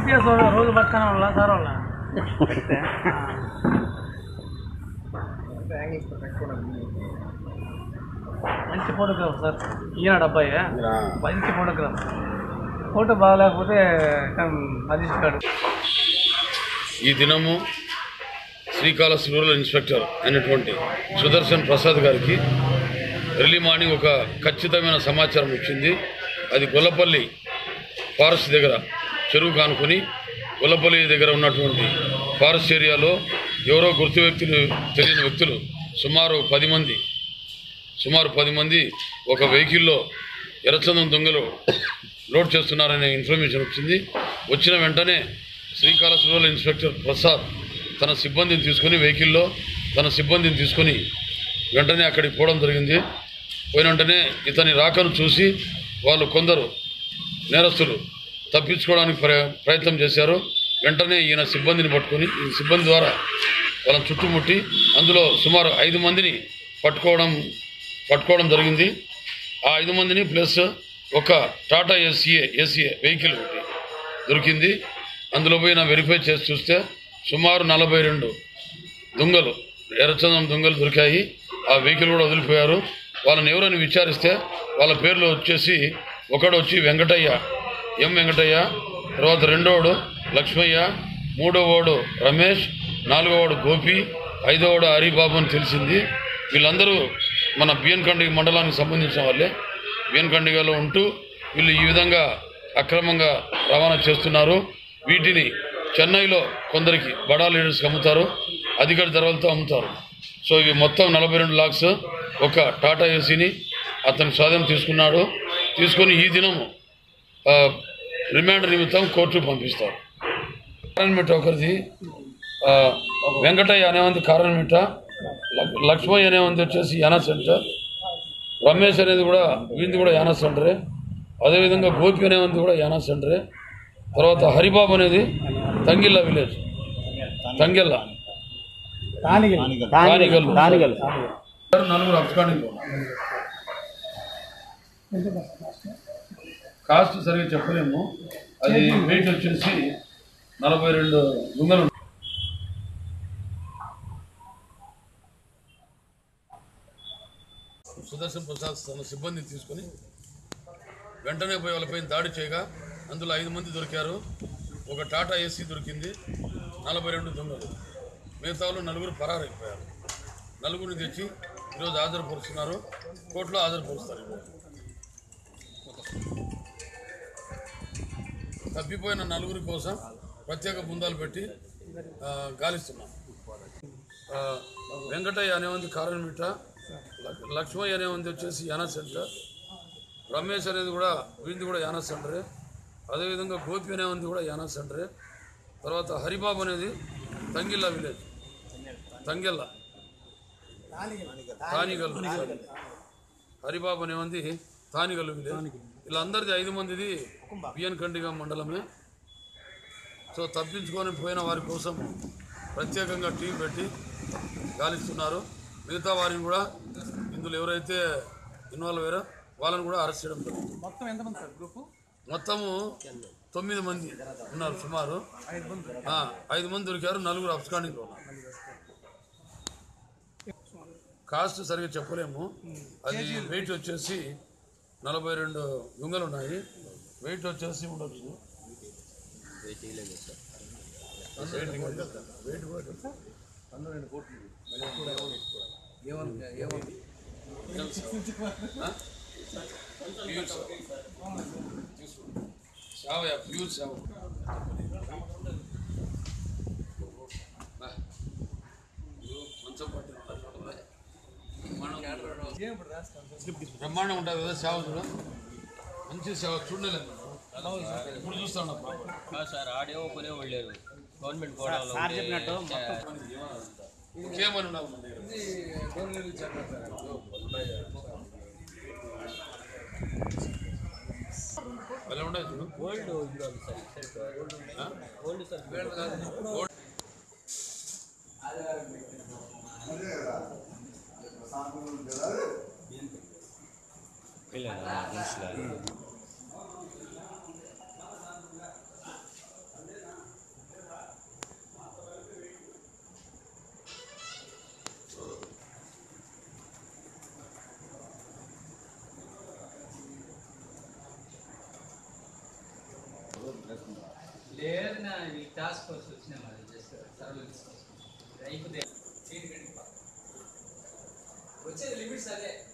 Case రోజు పక్కన వాళ్ళ సార్ వాళ్ళ మంచి ఫోటోగ్రాఫ్ సార్ ఈనాడు అబ్బాయి మంచి ఫోటోగ్రాఫ్ ఫోటో బాగాలేకపోతే సజెస్ట్ కాడు ఈ దినము శ్రీకాళహస్తి రూరల్ ఇన్స్పెక్టర్ అయినటువంటి సుదర్శన్ ప్రసాద్ గారికి ఎర్లీ మార్నింగ్ ఒక ఖచ్చితమైన సమాచారం వచ్చింది అది గొల్లపల్లి ఫారెస్ట్ దగ్గర చెరువు కానుకొని గొల్లపల్లి దగ్గర ఉన్నటువంటి ఫారెస్ట్ ఏరియాలో ఎవరో గుర్తు వ్యక్తులు తెలియని వ్యక్తులు సుమారు పది మంది సుమారు పది మంది ఒక వెహికల్లో ఎర్రచందం దొంగలు లోడ్ చేస్తున్నారనే ఇన్ఫర్మేషన్ వచ్చింది వచ్చిన వెంటనే శ్రీకాళహస్తి రూరల్ ఇన్స్పెక్టర్ ప్రసాద్ తన సిబ్బందిని తీసుకొని వెహికల్లో తన సిబ్బందిని తీసుకొని వెంటనే అక్కడికి పోవడం జరిగింది పోయిన వెంటనే ఇతని రాకను చూసి వాళ్ళు కొందరు నేరస్తులు తప్పించుకోవడానికి ప్ర ప్రయత్నం చేశారు వెంటనే ఈయన సిబ్బందిని పట్టుకొని ఈ సిబ్బంది ద్వారా వాళ్ళని చుట్టుముట్టి అందులో సుమారు ఐదు మందిని పట్టుకోవడం పట్టుకోవడం జరిగింది ఆ ఐదు మందిని ప్లస్ ఒక టాటా ఎస్సీఏ ఏసీఏ వెహికల్ ఒకటి దొరికింది అందులో పోయిన వెరిఫై చేసి చూస్తే సుమారు నలభై రెండు దొంగలు ఎర్రచందనం దొంగలు దొరికాయి ఆ వెహికల్ కూడా వదిలిపోయారు వాళ్ళని ఎవరని విచారిస్తే వాళ్ళ పేర్లు వచ్చేసి ఒకడు వచ్చి వెంకటయ్య ఎం వెంకటయ్య తర్వాత రెండోవాడు లక్ష్మయ్య మూడోవాడు రమేష్ నాలుగోవాడు గోపి ఐదోవాడు హరిబాబు అని తెలిసింది వీళ్ళందరూ మన బిఎన్ కండిగ మండలానికి సంబంధించిన వాళ్ళే బిఎన్ కండిగలో ఉంటూ వీళ్ళు ఈ విధంగా అక్రమంగా రవాణా చేస్తున్నారు వీటిని చెన్నైలో కొందరికి బడా లీడర్స్కి అమ్ముతారు అధికార ధరలతో అమ్ముతారు సో ఇవి మొత్తం నలభై రెండు లాక్స్ ఒక టాటా ఏసీని అతను స్వాధీనం తీసుకున్నాడు తీసుకొని ఈ దినము ఆ, రిమాండ్ నిమిత్తం కోర్టుకు పంపిస్తారు కారణమిట ఒకరిది ఆ, వెంకటయ్య అనేవంది కారణమిట లక్- లక్ష్మయ్య అనేవంది వచ్చేసి యానా సెంటర్ రమేష్ అనేది కూడా వీంది కూడా యానా సెంటరే అదేవిధంగా గోపి అనేవంది కూడా యానా సెంటరే తర్వాత హరిబాబు అనేది తంగిల్ల విలేజ్ తంగెల్ల తానిగల్లు నలుగురు అబ్స్కాండింగ్ కాస్ట్ సరిగా చెప్పలేము అది వెయిట్ వచ్చేసి నలభై రెండు దుంగలు సుదర్శన్ ప్రసాద్ తన సిబ్బందిని తీసుకొని వెంటనే పోయి వాళ్ళపైన దాడి చేయగా అందులో ఐదు మంది దొరికారు ఒక టాటా ఏసీ దొరికింది నలభై రెండు దొంగలు మిగతా వాళ్ళు నలుగురు పరారైపోయారు నలుగురిని తెచ్చి ఈరోజు హాజరుపరుస్తున్నారు కోర్టులో హాజరుపరుస్తారు ఈరోజు. తప్పిపోయిన నలుగురి కోసం ప్రత్యేక బృందాలు పెట్టి ఆ, గాలిస్తున్నాం ఆ, వెంకటయ్య అనేవంది కారణమిట లక్- లక్ష్మయ్య అనేవంది వచ్చేసి యానా సెంటర్ రమేష్ అనేది కూడా వీంది కూడా యానా సెంటరే అదేవిధంగా గోపి అనేవంది కూడా యానా సెంటరే తర్వాత హరిబాబు అనేది తంగిల్ల విలేజ్ తంగెల్ల తానిగల్లు హరిబాబు అనేవంది తానిగల్లు విలేజ్ వీళ్ళందరిది ఐదు మందిది బిఎన్ కండిగా మండలమే సో తప్పించుకొని పోయిన వారి కోసం ప్రత్యేకంగా టీం పెట్టి గాలిస్తున్నారు మిగతా వారిని కూడా ఇందులో ఎవరైతే ఇన్వాల్వ్ అయ్యారో వాళ్ళని కూడా అరెస్ట్ చేయడం జరుగుతుంది మొత్తం ఎంతమంది సార్ గ్రూపు మొత్తము తొమ్మిది మంది ఉన్నారు సుమారు ఆ, ఐదు మంది దొరికారు నలుగురు అబ్స్కాండింగ్ ఉన్నారు కాస్ట్ సరిగా చెప్పలేము అది వెయిట్ వచ్చేసి నలభై రెండు దుంగలు ఉన్నాయి వెయిట్ వచ్చేసి ఉండొచ్చు వెయిట్ వెయిట్ కూడా చెప్పు. ఆ? Pure sir. సావయా ప్యూర్ సావ మంచం పట్టిన బ్రహ్మాండం ఉంటుంది కదా సేవ చూడ మంచి సేవ చూడలేదు ఇప్పుడు చూస్తాను కాదు సార్ ఆడియో కొనే వాళ్ళు గవర్నమెంట్ కూడా సార్ చెప్పినట్టు ఇంకేమని ఉన్నావు భలే ఉండదు చూడు ఓల్డ్ ఉంది సార్ ఓల్డ్ సార్ లేదు నా ఈ టాస్క్ ఫోర్స్ వచ్చినా మరి జస్ట్ సర్వీస్ అయిపోతే వచ్చేది లిమిట్స్ అదే